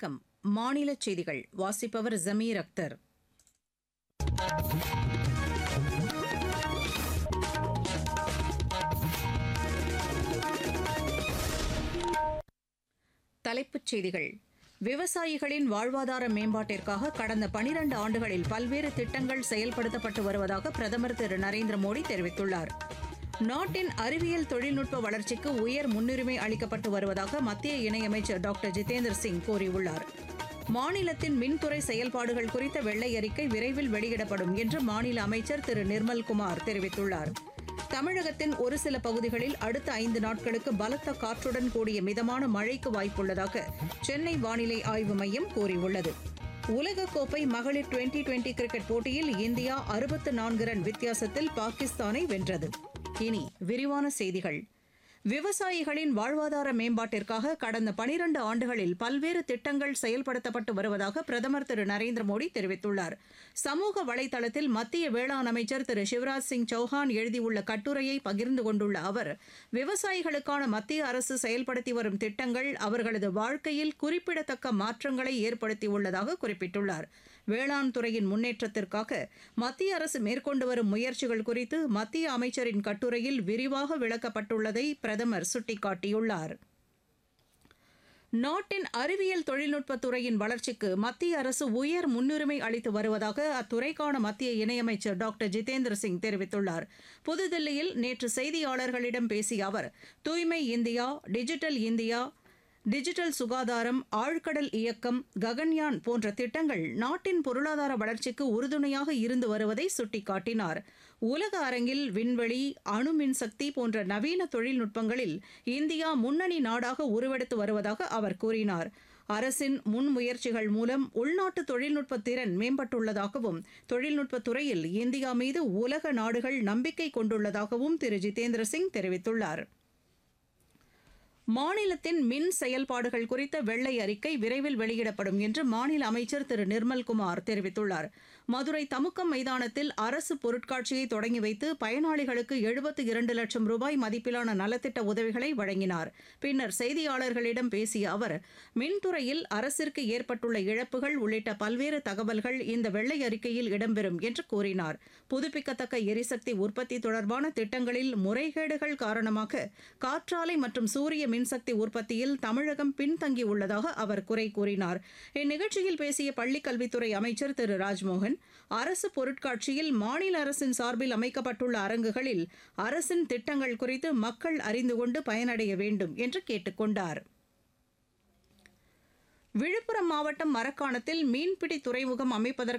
வணக்கம் மாநில செய்திகள் வாசிப்பவர் ஜமீர் அக்தர் தலைப்புச் செய்திகள் விவசாயிகளின் வாழ்வாதார மேம்பாட்டிற்காக கடந்த பனிரண்டு ஆண்டுகளில் பல்வேறு திட்டங்கள் செயல்படுத்தப்பட்டு வருவதாக பிரதமர் திரு நரேந்திர மோடி தெரிவித்துள்ளார் நாட்டின் அறிவியல் தொழில்நுட்ப வளர்ச்சிக்கு உயர் முன்னுரிமை அளிக்கப்பட்டு வருவதாக மத்திய இணையமைச்சர் டாக்டர் ஜிதேந்திர சிங் கூறியுள்ளார் மாநிலத்தின் மின்துறை செயல்பாடுகள் குறித்த வெள்ளை அறிக்கை விரைவில் வெளியிடப்படும் என்று மாநில அமைச்சர் திரு நிர்மல்குமார் தெரிவித்துள்ளார் தமிழகத்தின் ஒரு சில பகுதிகளில் அடுத்த ஐந்து நாட்களுக்கு பலத்த காற்றுடன் கூடிய மிதமான மழைக்கு வாய்ப்புள்ளதாக சென்னை வானிலை ஆய்வு மையம் கூறியுள்ளது உலகக்கோப்பை மகளிர் டுவெண்டி டுவெண்டி கிரிக்கெட் போட்டியில் இந்தியா அறுபத்து நான்கு ரன் வித்தியாசத்தில் பாகிஸ்தானை வென்றது இனி விரிவான செய்திகள் விவசாயிகளின் வாழ்வாதார மேம்பாட்டிற்காக கடந்த பனிரண்டு ஆண்டுகளில் பல்வேறு திட்டங்கள் செயல்படுத்தப்பட்டு வருவதாக பிரதமர் திரு நரேந்திர மோடி தெரிவித்துள்ளார் சமூக வலைதளத்தில் மத்திய வேளாண் அமைச்சர் திரு சிவராஜ் சிங் சௌஹான் எழுதியுள்ள கட்டுரையை பகிர்ந்து கொண்டுள்ள அவர் விவசாயிகளுக்கான மத்திய அரசு செயல்படுத்தி வரும் திட்டங்கள் அவர்களது வாழ்க்கையில் குறிப்பிடத்தக்க மாற்றங்களை ஏற்படுத்தியுள்ளதாக குறிப்பிட்டுள்ளார் வேளாண் துறையின் முன்னேற்றத்திற்காக மத்திய அரசு மேற்கொண்டு வரும் முயற்சிகள் குறித்து மத்திய அமைச்சரின் கட்டுரையில் விரிவாக விளக்கப்பட்டுள்ளதை பிரதமர் சுட்டிக்காட்டியுள்ளார் நாட்டின் அறிவியல் தொழில்நுட்பத் துறையின் வளர்ச்சிக்கு மத்திய அரசு உயர் முன்னுரிமை அளித்து வருவதாக அத்துறைக்கான மத்திய இணையமைச்சர் டாக்டர் ஜிதேந்திர சிங் தெரிவித்துள்ளார் புதுதில்லியில் நேற்று செய்தியாளர்களிடம் பேசிய அவர் தூய்மை இந்தியா டிஜிட்டல் இந்தியா டிஜிட்டல் சுகாதாரம் ஆழ்கடல் இயக்கம் ககன்யான் போன்ற திட்டங்கள் நாட்டின் பொருளாதார வளர்ச்சிக்கு உறுதுணையாக இருந்து வருவதை சுட்டிக்காட்டினார் உலக அரங்கில் விண்வெளி அணு மின்சக்தி போன்ற நவீன தொழில்நுட்பங்களில் இந்தியா முன்னணி நாடாக உருவெடுத்து வருவதாக அவர் கூறினார் அரசின் முன்முயற்சிகள் மூலம் உள்நாட்டு தொழில்நுட்ப திறன் மேம்பட்டுள்ளதாகவும் தொழில்நுட்பத் துறையில் இந்தியா மீது உலக நாடுகள் நம்பிக்கை கொண்டுள்ளதாகவும் திரு ஜிதேந்திர சிங் தெரிவித்துள்ளார் மாநிலத்தின் மின் செயல்பாடுகள் குறித்த வெள்ளை அறிக்கை விரைவில் வெளியிடப்படும் என்று மாநில அமைச்சர் திரு நிர்மல்குமார் தெரிவித்துள்ளார் மதுரை தமுக்கம் மைதானத்தில் அரசு பொருட்காட்சியை தொடங்கி வைத்து பயனாளிகளுக்கு எழுபத்து இரண்டு லட்சம் ரூபாய் மதிப்பிலான நலத்திட்ட உதவிகளை வழங்கினார் பின்னர் செய்தியாளர்களிடம் பேசிய அவர் மின்துறையில் அரசிற்கு ஏற்பட்டுள்ள இழப்புகள் உள்ளிட்ட பல்வேறு தகவல்கள் இந்த வெள்ளை அறிக்கையில் இடம்பெறும் என்று கூறினார் புதுப்பிக்கத்தக்க எரிசக்தி உற்பத்தி தொடர்பான திட்டங்களில் முறைகேடுகள் காரணமாக காற்றாலை மற்றும் சூரிய மின்சக்தி உற்பத்தியில் தமிழகம் பின்தங்கியுள்ளதாக அவர் குறை கூறினார் இந்நிகழ்ச்சியில் பேசிய பள்ளிக்கல்வித்துறை அமைச்சர் திரு ராஜ்மோகன் அரசு பொருட்காட்சியில் மாநில அரசின் சார்பில் அமைக்கப்பட்டுள்ள அரங்குகளில் அரசின் திட்டங்கள் குறித்து மக்கள் அறிந்து கொண்டு பயனடைய வேண்டும் என்று கேட்டுக்கொண்டார் விழுப்புரம் மாவட்டம் மரக்காணத்தில் மீன்பிடி துறைமுகம் அமைப்பதற்கு